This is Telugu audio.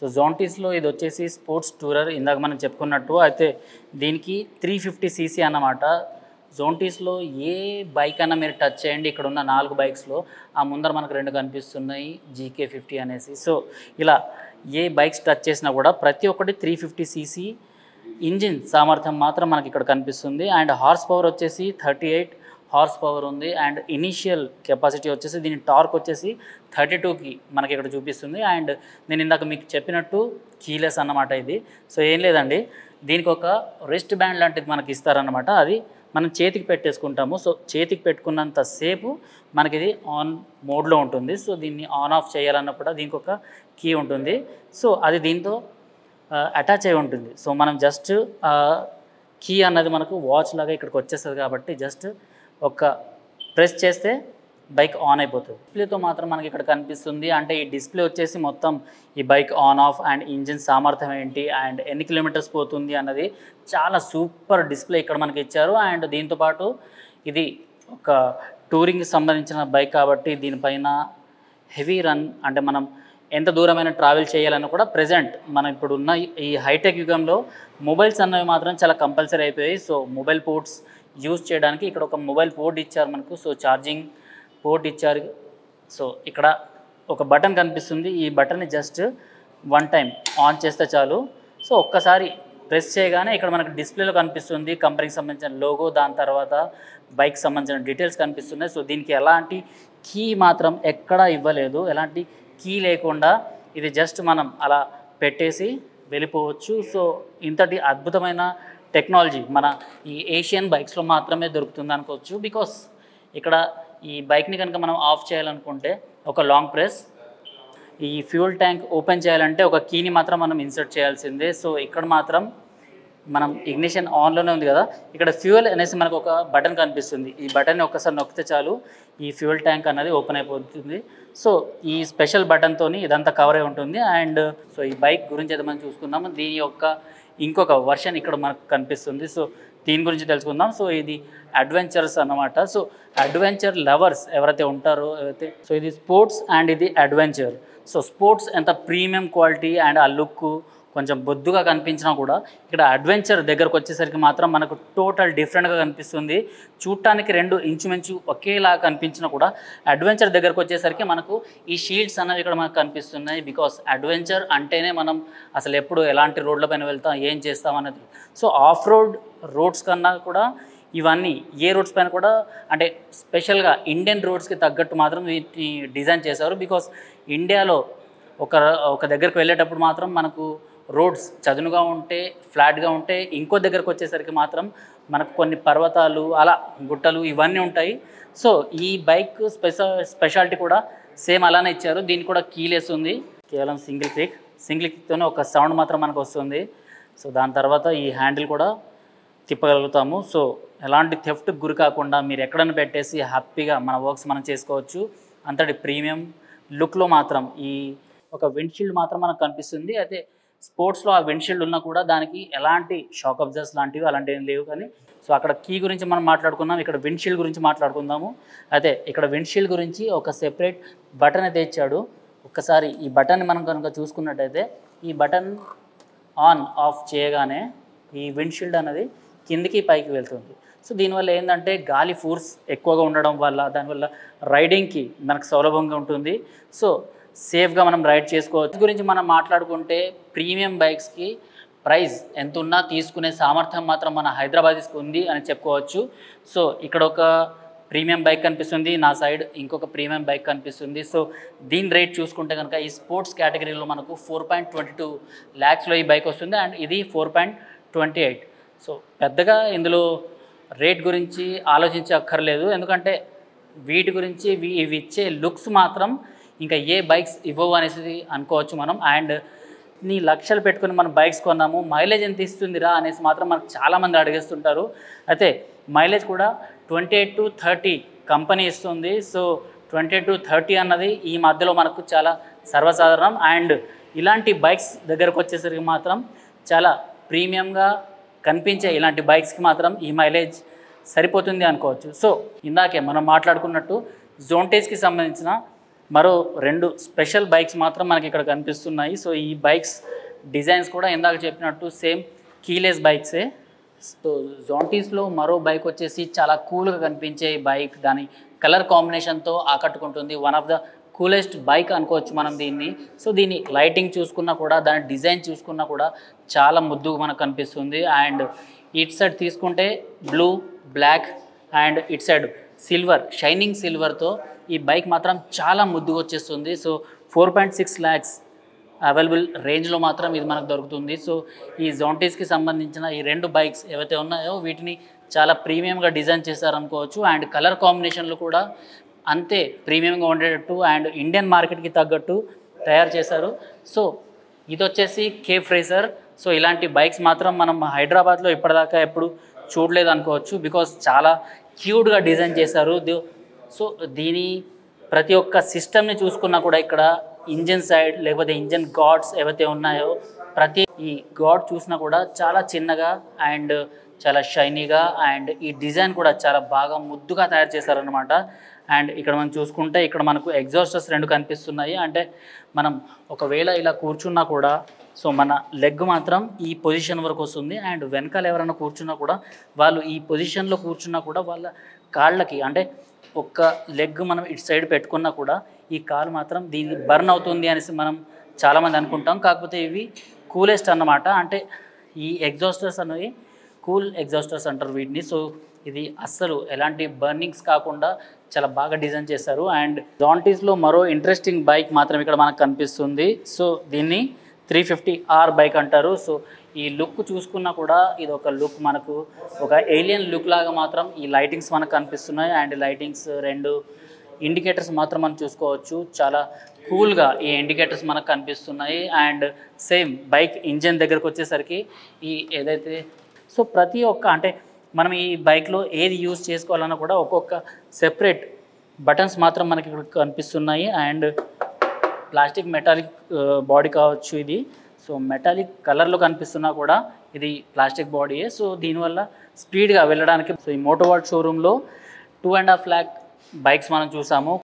సో జోంటీస్లో ఇది వచ్చేసి స్పోర్ట్స్ టూరర్ ఇందాక మనం చెప్పుకున్నట్టు అయితే దీనికి త్రీ ఫిఫ్టీ సీసీ అన్నమాట జోంటీస్లో ఏ బైక్ అన్నా మీరు టచ్ చేయండి ఇక్కడ ఉన్న నాలుగు బైక్స్లో ఆ ముందర మనకు రెండు కనిపిస్తున్నాయి జీకే ఫిఫ్టీ అనేసి సో ఇలా ఏ బైక్స్ టచ్ చేసినా కూడా ప్రతి ఒక్కటి త్రీ ఫిఫ్టీ సీసీ ఇంజిన్ సామర్థ్యం మాత్రం మనకి ఇక్కడ కనిపిస్తుంది అండ్ హార్స్ పవర్ వచ్చేసి థర్టీ ఎయిట్ హార్స్ పవర్ ఉంది అండ్ ఇనీషియల్ కెపాసిటీ వచ్చేసి దీని టార్క్ వచ్చేసి థర్టీ టూకి మనకి ఇక్కడ చూపిస్తుంది అండ్ నేను ఇందాక మీకు చెప్పినట్టు కీలెస్ అన్నమాట ఇది సో ఏం లేదండి దీనికి ఒక రిస్ట్ బ్యాండ్ లాంటిది మనకి ఇస్తారన్నమాట అది మనం చేతికి పెట్టేసుకుంటాము సో చేతికి పెట్టుకున్నంత సేపు మనకి ఇది ఆన్ మోడ్లో ఉంటుంది సో దీన్ని ఆన్ ఆఫ్ చేయాలన్నప్పుడు దీనికి ఒక కీ ఉంటుంది సో అది దీంతో అటాచ్ అయి ఉంటుంది సో మనం జస్ట్ కీ అన్నది మనకు వాచ్ లాగా ఇక్కడికి వచ్చేస్తుంది కాబట్టి జస్ట్ ఒక ప్రెస్ చేస్తే బైక్ ఆన్ అయిపోతుంది డిస్ప్లేతో మాత్రం మనకి ఇక్కడ కనిపిస్తుంది అంటే ఈ డిస్ప్లే వచ్చేసి మొత్తం ఈ bike on off and engine సామర్థ్యం ఏంటి అండ్ ఎన్ని కిలోమీటర్స్ పోతుంది అన్నది చాలా సూపర్ డిస్ప్లే ఇక్కడ మనకి ఇచ్చారు అండ్ దీంతోపాటు ఇది ఒక టూరింగ్కి సంబంధించిన బైక్ కాబట్టి దీనిపైన హెవీ రన్ అంటే మనం ఎంత దూరమైన ట్రావెల్ చేయాలన్నా కూడా ప్రజెంట్ మనం ఇప్పుడు ఉన్న ఈ హైటెక్ యుగంలో మొబైల్స్ అన్నవి మాత్రం చాలా కంపల్సరీ అయిపోయాయి సో మొబైల్ పోర్ట్స్ యూజ్ చేయడానికి ఇక్కడ ఒక మొబైల్ పోర్ట్ ఇచ్చారు మనకు సో ఛార్జింగ్ పోర్ట్ ఇచ్చారు సో ఇక్కడ ఒక బటన్ కనిపిస్తుంది ఈ బటన్ని జస్ట్ వన్ టైం ఆన్ చేస్తే చాలు సో ఒక్కసారి ప్రెస్ చేయగానే ఇక్కడ మనకు డిస్ప్లేలో కనిపిస్తుంది కంపెనీకి సంబంధించిన లోగో దాని తర్వాత బైక్ సంబంధించిన డీటెయిల్స్ కనిపిస్తున్నాయి సో దీనికి ఎలాంటి కీ మాత్రం ఎక్కడా ఇవ్వలేదు ఎలాంటి కీ లేకుండా ఇది జస్ట్ మనం అలా పెట్టేసి వెళ్ళిపోవచ్చు సో ఇంతటి అద్భుతమైన టెక్నాలజీ మన ఈ ఏషియన్ బైక్స్లో మాత్రమే దొరుకుతుంది అనుకోవచ్చు బికాస్ ఇక్కడ ఈ బైక్ని కనుక మనం ఆఫ్ చేయాలనుకుంటే ఒక లాంగ్ ప్రెస్ ఈ ఫ్యూల్ ట్యాంక్ ఓపెన్ చేయాలంటే ఒక కీని మాత్రం మనం ఇన్సర్ట్ చేయాల్సిందే సో ఇక్కడ మాత్రం మనం ఇగ్నిషన్ ఆన్లోనే ఉంది కదా ఇక్కడ ఫ్యూయల్ అనేసి మనకు ఒక బటన్ కనిపిస్తుంది ఈ బటన్ని ఒక్కసారి నొక్కితే చాలు ఈ ఫ్యూయల్ ట్యాంక్ అన్నది ఓపెన్ అయిపోతుంది సో ఈ స్పెషల్ బటన్తో ఇదంతా కవర్ అయి ఉంటుంది అండ్ సో ఈ బైక్ గురించి అయితే మనం చూసుకుందాము దీని యొక్క ఇంకొక వర్షన్ ఇక్కడ మనకు కనిపిస్తుంది సో దీని గురించి తెలుసుకుందాం సో ఇది అడ్వెంచర్స్ అన్నమాట సో అడ్వెంచర్ లవర్స్ ఎవరైతే ఉంటారో ఎవరైతే సో ఇది స్పోర్ట్స్ అండ్ ఇది అడ్వెంచర్ సో స్పోర్ట్స్ ఎంత ప్రీమియం క్వాలిటీ అండ్ ఆ లుక్ కొంచెం బొద్దుగా కనిపించినా కూడా ఇక్కడ అడ్వెంచర్ దగ్గరకు వచ్చేసరికి మాత్రం మనకు టోటల్ డిఫరెంట్గా కనిపిస్తుంది చూడటానికి రెండు ఇంచుమించు ఒకేలా కనిపించినా కూడా అడ్వెంచర్ దగ్గరకు వచ్చేసరికి మనకు ఈ షీల్డ్స్ అనేవి ఇక్కడ మనకు కనిపిస్తున్నాయి బికాస్ అడ్వెంచర్ అంటేనే మనం అసలు ఎప్పుడు ఎలాంటి రోడ్ల పైన వెళ్తాం ఏం చేస్తాం అన్నది సో ఆఫ్ రోడ్ రోడ్స్ కన్నా కూడా ఇవన్నీ ఏ రోడ్స్ పైన కూడా అంటే స్పెషల్గా ఇండియన్ రోడ్స్కి తగ్గట్టు మాత్రం వీటిని డిజైన్ చేశారు బికాస్ ఇండియాలో ఒక ఒక దగ్గరకు వెళ్ళేటప్పుడు మాత్రం మనకు రోడ్స్ చదునుగా ఉంటే ఫ్లాట్గా ఉంటే ఇంకో దగ్గరకు వచ్చేసరికి మాత్రం మనకు కొన్ని పర్వతాలు అలా గుట్టలు ఇవన్నీ ఉంటాయి సో ఈ బైక్ స్పెషల్ స్పెషాలిటీ కూడా సేమ్ అలానే ఇచ్చారు దీనికి కూడా కీలెస్ ఉంది కేవలం సింగిల్ క్లిక్ సింగిల్ క్లిక్తోనే ఒక సౌండ్ మాత్రం మనకు వస్తుంది సో దాని తర్వాత ఈ హ్యాండిల్ కూడా తిప్పగలుగుతాము సో ఎలాంటి థెఫ్ట్కి గురి కాకుండా మీరు ఎక్కడైనా పెట్టేసి హ్యాపీగా మన వర్క్స్ మనం చేసుకోవచ్చు అంతటి ప్రీమియం లుక్లో మాత్రం ఈ ఒక విండ్షీల్డ్ మాత్రం మనకు కనిపిస్తుంది అయితే స్పోర్ట్స్లో ఆ విండ్షీల్డ్ ఉన్నా కూడా దానికి ఎలాంటి షాక్ అబ్జర్స్ లాంటివి అలాంటివి ఏం లేవు కానీ సో అక్కడ కీ గురించి మనం మాట్లాడుకున్నాం ఇక్కడ విండ్షీల్డ్ గురించి మాట్లాడుకుందాము అయితే ఇక్కడ విండ్షీల్డ్ గురించి ఒక సెపరేట్ బటన్ అయితే ఇచ్చాడు ఒక్కసారి ఈ బటన్ని మనం కనుక చూసుకున్నట్టయితే ఈ బటన్ ఆన్ ఆఫ్ చేయగానే ఈ విండ్షీల్డ్ అనేది కిందికి పైకి వెళ్తుంది సో దీనివల్ల ఏంటంటే గాలి ఫోర్స్ ఎక్కువగా ఉండడం వల్ల దానివల్ల రైడింగ్కి మనకు సౌలభంగా ఉంటుంది సో సేఫ్గా మనం రైడ్ చేసుకోవచ్చు దీని గురించి మనం మాట్లాడుకుంటే ప్రీమియం బైక్స్కి ప్రైస్ ఎంత ఉన్నా తీసుకునే సామర్థ్యం మాత్రం మన హైదరాబాద్కి ఉంది అని చెప్పుకోవచ్చు సో ఇక్కడ ఒక ప్రీమియం బైక్ కనిపిస్తుంది నా సైడ్ ఇంకొక ప్రీమియం బైక్ కనిపిస్తుంది సో దీని రేట్ చూసుకుంటే కనుక ఈ స్పోర్ట్స్ కేటగిరీలో మనకు ఫోర్ పాయింట్ ట్వంటీ టూ ల్యాక్స్లో ఈ బైక్ వస్తుంది అండ్ ఇది four point twenty eight so పెద్దగా ఇందులో రేట్ గురించి ఆలోచించే అక్కర్లేదు ఎందుకంటే వీటి గురించి ఇవి ఇవి ఇచ్చే లుక్స్ మాత్రం ఇంకా ఏ బైక్స్ ఇవ్వవు అనేసి అనుకోవచ్చు మనం అండ్ నీ లక్షలు పెట్టుకుని మనం బైక్స్ కొన్నాము మైలేజ్ ఎంత ఇస్తుందిరా అనేసి మాత్రం మనకు చాలామంది అడిగేస్తుంటారు అయితే మైలేజ్ కూడా twenty eight to thirty company ఇస్తుంది సో ట్వంటీ టు థర్టీ అన్నది ఈ మధ్యలో మనకు చాలా సర్వసాధారణం అండ్ ఇలాంటి బైక్స్ దగ్గరకు వచ్చేసరికి మాత్రం చాలా ప్రీమియంగా కనిపించే ఇలాంటి బైక్స్కి మాత్రం ఈ మైలేజ్ సరిపోతుంది అనుకోవచ్చు సో ఇందాకే మనం మాట్లాడుకున్నట్టు జోంటేజ్కి సంబంధించిన మరో రెండు స్పెషల్ బైక్స్ మాత్రం మనకి ఇక్కడ కనిపిస్తున్నాయి సో ఈ బైక్స్ డిజైన్స్ కూడా ఇందాక చెప్పినట్టు సేమ్ కీలెస్ బైక్సే సో జాంటీస్లో మరో బైక్ వచ్చేసి చాలా కూల్గా కనిపించే ఈ బైక్ దాని కలర్ కాంబినేషన్తో ఆకట్టుకుంటుంది one of the coolest bike అనుకోవచ్చు మనం దీన్ని సో దీని లైటింగ్ చూసుకున్నా కూడా దాని డిజైన్ చూసుకున్నా కూడా చాలా ముద్దుగా మనకు కనిపిస్తుంది అండ్ ఇట్ సైడ్ తీసుకుంటే బ్లూ బ్లాక్ అండ్ ఇట్ సైడ్ సిల్వర్ షైనింగ్ సిల్వర్తో ఈ బైక్ మాత్రం చాలా ముద్దుగా వచ్చేస్తుంది so four point six lakhs available రేంజ్లో మాత్రం ఇది మనకు దొరుకుతుంది సో ఈ జోంటీస్కి సంబంధించిన ఈ రెండు బైక్స్ ఏవైతే ఉన్నాయో వీటిని చాలా ప్రీమియంగా డిజైన్ చేశారనుకోవచ్చు అండ్ కలర్ కాంబినేషన్లు కూడా అంతే ప్రీమియంగా ఉండేటట్టు అండ్ ఇండియన్ మార్కెట్కి తగ్గట్టు తయారు చేశారు సో ఇది వచ్చేసి కే ఫ్రేసర్ సో ఇలాంటి బైక్స్ మాత్రం మనం హైదరాబాద్లో ఇప్పటిదాకా ఎప్పుడు చూడలేదు అనుకోవచ్చు బికాస్ చాలా క్యూట్గా డిజైన్ చేశారు ది- సో దీని ప్రతి ఒక్క సిస్టమ్ని చూసుకున్నా కూడా ఇక్కడ ఇంజన్ సైడ్ లేకపోతే ఇంజన్ గాడ్స్ ఏవైతే ఉన్నాయో ప్రతి ఈ గాడ్ చూసినా కూడా చాలా చిన్నగా అండ్ చాలా షైనీగా అండ్ ఈ డిజైన్ కూడా చాలా బాగా ముద్దుగా తయారు చేశారనమాట అండ్ ఇక్కడ మనం చూసుకుంటే ఇక్కడ మనకు ఎగ్జాస్టర్స్ రెండు కనిపిస్తున్నాయి అంటే మనం ఒకవేళ ఇలా కూర్చున్నా కూడా సో మన లెగ్ మాత్రం ఈ పొజిషన్ వరకు వస్తుంది అండ్ వెనకాల ఎవరైనా కూర్చున్నా కూడా వాళ్ళు ఈ పొజిషన్లో కూర్చున్నా కూడా వాళ్ళ కాళ్ళకి అంటే ఒక్క లెగ్ మనం ఇటు సైడ్ పెట్టుకున్నా కూడా ఈ కాలు మాత్రం దీన్ని బర్న్ అవుతుంది అనేసి మనం చాలామంది అనుకుంటాం కాకపోతే ఇవి కూలెస్ట్ అన్నమాట అంటే ఈ ఎగ్జాస్టర్స్ అనేవి కూల్ ఎగ్జాస్టర్స్ అంటారు వీటిని సో ఇది అస్సలు ఎలాంటి బర్నింగ్స్ కాకుండా చాలా బాగా డిజైన్ చేశారు అండ్ జాంటీస్లో మరో ఇంట్రెస్టింగ్ బైక్ మాత్రం ఇక్కడ మనకు కనిపిస్తుంది సో దీన్ని త్రీ ఫిఫ్టీ ఆర్ బైక్ అంటారు సో ఈ లుక్ చూసుకున్నా కూడా ఇది ఒక లుక్ మనకు ఒక ఏలియన్ లుక్ లాగా మాత్రం ఈ లైటింగ్స్ మనకు కనిపిస్తున్నాయి అండ్ లైటింగ్స్ రెండు ఇండికేటర్స్ మాత్రం మనం చూసుకోవచ్చు చాలా కూల్గా ఈ ఇండికేటర్స్ మనకు కనిపిస్తున్నాయి అండ్ సేమ్ బైక్ ఇంజన్ దగ్గరకు వచ్చేసరికి ఈ ఏదైతే సో ప్రతి ఒక్క అంటే మనం ఈ బైక్లో ఏది యూజ్ చేసుకోవాలన్నా కూడా ఒక్కొక్క సెపరేట్ బటన్స్ మాత్రం మనకి ఇక్కడ కనిపిస్తున్నాయి అండ్ ప్లాస్టిక్ మెటాలిక్ బాడీ కావచ్చు ఇది సో మెటాలిక్ కలర్లో కనిపిస్తున్నా కూడా ఇది ప్లాస్టిక్ బాడీయే సో దీనివల్ల స్పీడ్గా వెళ్ళడానికి సో ఈ మోటోవాల్ట్ షోరూంలో two and half lakh bikes మనం చూసాము